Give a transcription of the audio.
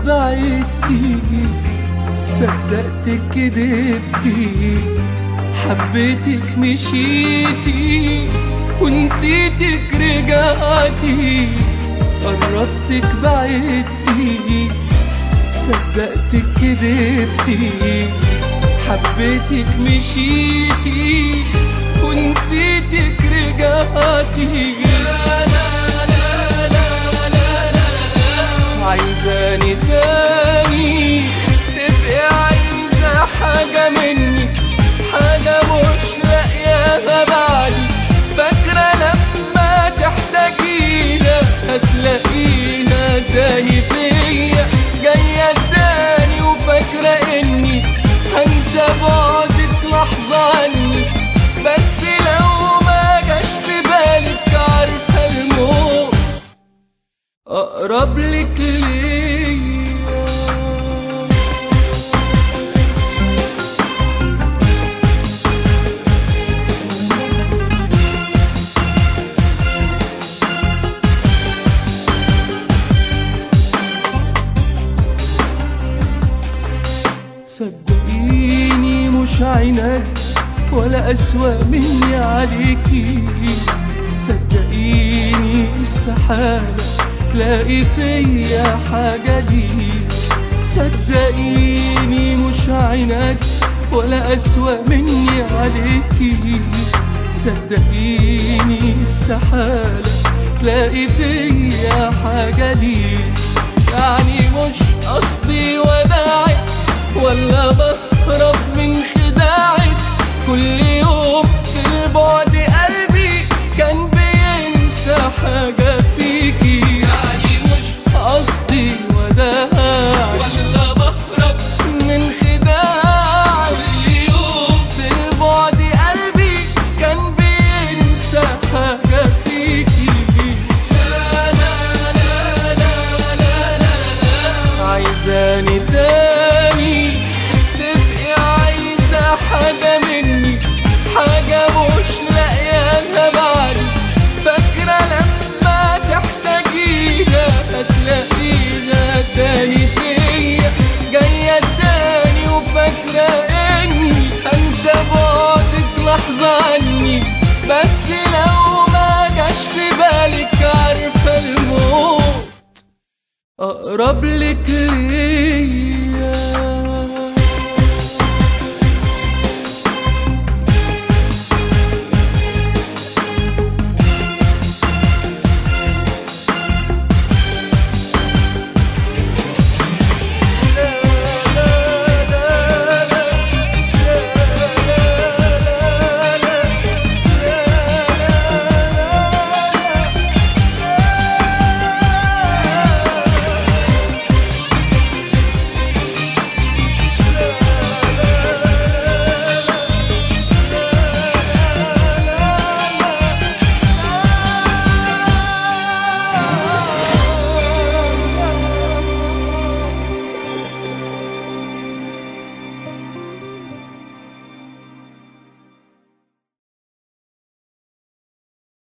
بعدتي صدقتك كدبتي حبيتك مشيتي ونسيتك رجعتي قربتك بعدتي صدقتك كدبتي حبيتك مشيتي ونسيتك رجعتي لا لا لا لا لا لا عايزاني تاني تبقي عايزة حاجة مني حاجة مش لاقياها بعدي فاكرة لما تحتاجينا هتلاقينا تاني فيا جاية تاني وفاكرة اني هنسى بعدك لحظة عني بس لو ما جاش في بالك عارفة الموت أقرب لك ليا صدقيني مش عينك ولا أسوأ مني عليكي صدقيني استحالة تلاقي فيا حاجة ليك صدقيني مش عينك ولا أسوأ مني عليكي صدقيني استحالة تلاقي فيا حاجة ليك يعني مش قصدي وداعك ولا بهرب من خداعك كل يوم في البعد قلبي كان بينسى حاجة فيكي يعني مش قصدي وداعك ولا بهرب من خداعك كل يوم في البعد قلبي كان بينسى حاجة فيكي لا لا لا لا لا لا عايزاني تاني تبقي عايزة حاجة مني حاجة مش لاقياها بعدي فاكرة لما تحتاجيها هتلاقيها تاني فيا جاية تاني وفاكرة اني هنسى بعدك لحظة عني بس لو ما جاش في بالك عارفة الموت أقرب لك ليا